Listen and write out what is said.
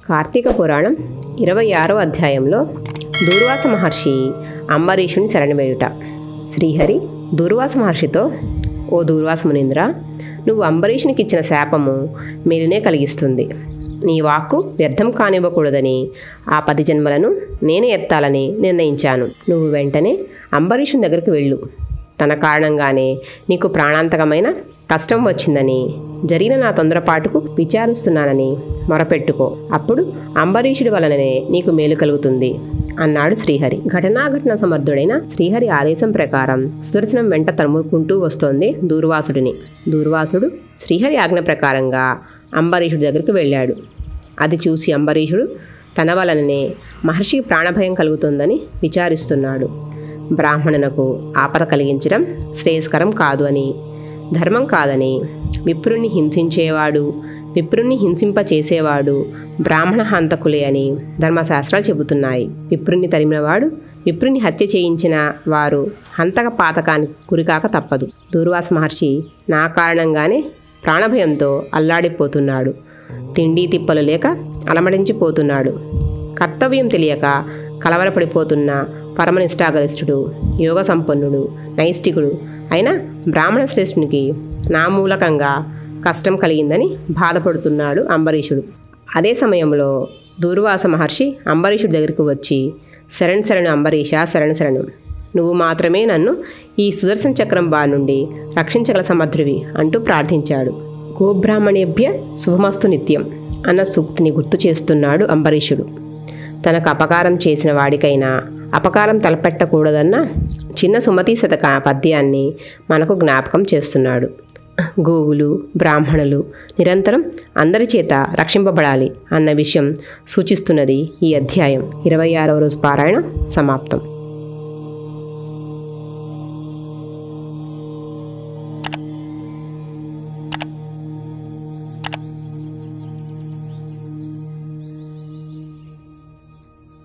కార్తీక పురాణం ఇరవై ఆరో అధ్యాయంలో దూర్వాస మహర్షి అంబరీషుని శరణవేయుట శ్రీహరి దూర్వాస మహర్షితో ఓ దూర్వాస మునీంద్ర నువ్వు అంబరీషునికి ఇచ్చిన శాపము మేలునే కలిగిస్తుంది నీ వాక్కు వ్యర్థం కానివ్వకూడదని ఆ పది జన్మలను నేనే ఎత్తాలని నిర్ణయించాను నువ్వు వెంటనే అంబరీషుని దగ్గరికి వెళ్ళు తన కారణంగానే నీకు ప్రాణాంతకమైన కష్టం వచ్చిందని జరిగిన నా తొందరపాటుకు విచారిస్తున్నానని మొరపెట్టుకో అప్పుడు అంబరీషుడి వలననే నీకు మేలు కలుగుతుంది అన్నాడు శ్రీహరి ఘటనాఘటన సమర్థుడైన శ్రీహరి ఆదేశం ప్రకారం సుదర్శనం వెంట తరుముకుంటూ వస్తోంది దూర్వాసుడిని దూర్వాసుడు శ్రీహరి ఆజ్ఞ ప్రకారంగా అంబరీషుడి దగ్గరికి వెళ్ళాడు అది చూసి అంబరీషుడు తన వలననే మహర్షికి ప్రాణభయం కలుగుతుందని విచారిస్తున్నాడు బ్రాహ్మణునకు ఆపద కలిగించడం శ్రేయస్కరం కాదు అని ధర్మం కాదని విప్రుణ్ణి హింసించేవాడు విప్రుణ్ణి హింసింప చేసేవాడు బ్రాహ్మణ హంతకులే అని ధర్మశాస్త్రాలు చెబుతున్నాయి విప్రుణ్ణి తరిమినవాడు విప్రుని హత్య చేయించిన వారు హంతక పాతకానికి గురికాక తప్పదు దూర్వాస మహర్షి నా కారణంగానే ప్రాణభయంతో అల్లాడిపోతున్నాడు తిండి తిప్పలు లేక అలమడించిపోతున్నాడు కర్తవ్యం తెలియక కలవరపడిపోతున్న పరమనిష్టాగరిష్ఠుడు యోగ సంపన్నుడు నైష్టికుడు అయిన బ్రాహ్మణ శ్రేష్ఠునికి నా మూలకంగా కష్టం కలిగిందని బాధపడుతున్నాడు అంబరీషుడు అదే సమయంలో దూర్వాస మహర్షి అంబరీషుడి దగ్గరకు వచ్చి శరణ్ శరణు అంబరీష శరణు శరణు నువ్వు మాత్రమే నన్ను ఈ సుదర్శన చక్రం బారి నుండి రక్షించగల సమర్థుడివి అంటూ ప్రార్థించాడు గోబ్రాహ్మణేభ్య శుభమస్తు నిత్యం అన్న సూక్తిని గుర్తు చేస్తున్నాడు అంబరీషుడు తనకు అపకారం చేసిన వాడికైనా అపకారం తలపెట్టకూడదన్న చిన్న సుమతి శతక పద్యాన్ని మనకు జ్ఞాపకం చేస్తున్నాడు గోవులు బ్రాహ్మణులు నిరంతరం అందరి చేత రక్షింపబడాలి అన్న విషయం సూచిస్తున్నది ఈ అధ్యాయం ఇరవై ఆరవ రోజు పారాయణ సమాప్తం